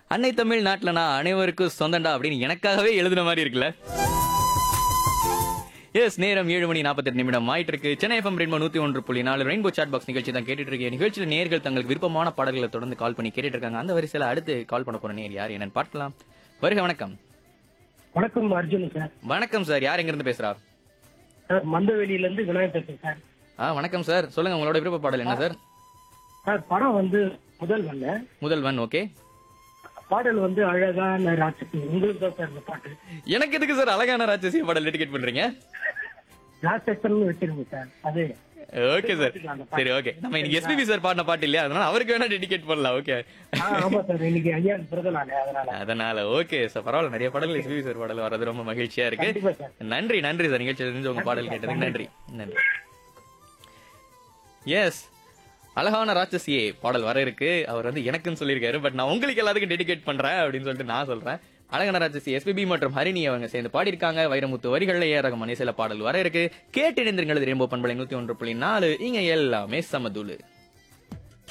அன்னை தமிழ் நாட்டுல நான் அனைவருக்கும் சொந்தண்டா அப்படின்னு எனக்காகவே எழுதின மாதிரி இருக்குல்ல எஸ் நேரம் ஏழு மணி நாற்பத்தெட்டு நிமிடம் ஆயிட்டு இருக்கு சென்னை எஃப்எம் ரெயின்போ நூத்தி ஒன்று புள்ளி நாலு ரெயின்போ சாட் பாக்ஸ் நிகழ்ச்சி தான் கேட்டுட்டு இருக்கேன் நிகழ்ச்சியில் நேர்கள் தங்களுக்கு விருப்பமான பாடல்களை தொடர்ந்து கால் பண்ணி கேட்டுட்டு இருக்காங்க அந்த வரிசையில அடுத்து கால் பண்ண போற நேர் யார் என்னன்னு பார்க்கலாம் வருக வணக்கம் வணக்கம் அர்ஜுன் சார் வணக்கம் சார் யார் எங்க இருந்து பேசுறா சார் மந்தவெளியில இருந்து விநாயகர் பேசுறேன் சார் ஆ வணக்கம் சார் சொல்லுங்க உங்களோட விருப்ப பாடல் என்ன சார் சார் படம் வந்து முதல் வல்ல முதல்வன் ஓகே பாடல் வந்து அழகான ராட்சசி உங்களுக்கு தான் சார் இந்த பாட்டு எனக்கு எதுக்கு சார் அழகான ராட்சசி பாடல் டெடிகேட் பண்றீங்க ராட்சசன் வச்சிருங்க சார் அது ஓகே சார் சரி ஓகே நம்ம இன்னைக்கு எஸ்பிபி சார் பாடின பாட்டு இல்லையா அதனால அவருக்கு வேணா டெடிகேட் பண்ணலாம் ஓகே ஆ, ஆமா சார் இன்னைக்கு ஐயா பிறந்த நாள் அதனால அதனால ஓகே சார் பரவாயில்ல நிறைய பாடல்கள் எஸ்பிபி சார் பாடல் வர்றது ரொம்ப மகிழ்ச்சியா இருக்கு கண்டிப்பா சார் நன்றி நன்றி சார் நிகழ்ச்சியில இருந்து உங்க பாடல் கேட்டதுக்கு நன்றி நன்றி எஸ் அழகான ராட்சசியே பாடல் வர இருக்கு அவர் வந்து எனக்குன்னு சொல்லியிருக்காரு பட் நான் உங்களுக்கு எல்லாத்துக்கும் டெடிகேட் பண்றேன் அப்படின்னு சொல்லிட்டு நான் சொல்றேன் அழகான ராட்சசி எஸ்பிபி மற்றும் ஹரிணி அவங்க சேர்ந்து பாடியிருக்காங்க வைரமுத்து வரிகள்ல ஏ ரகம் மனிசில பாடல் வர இருக்கு கேட்டு இணைந்திருங்கள் ரெயின்போ பண்பலை நூத்தி ஒன்று புள்ளி நாலு இங்க எல்லாமே சமதுளு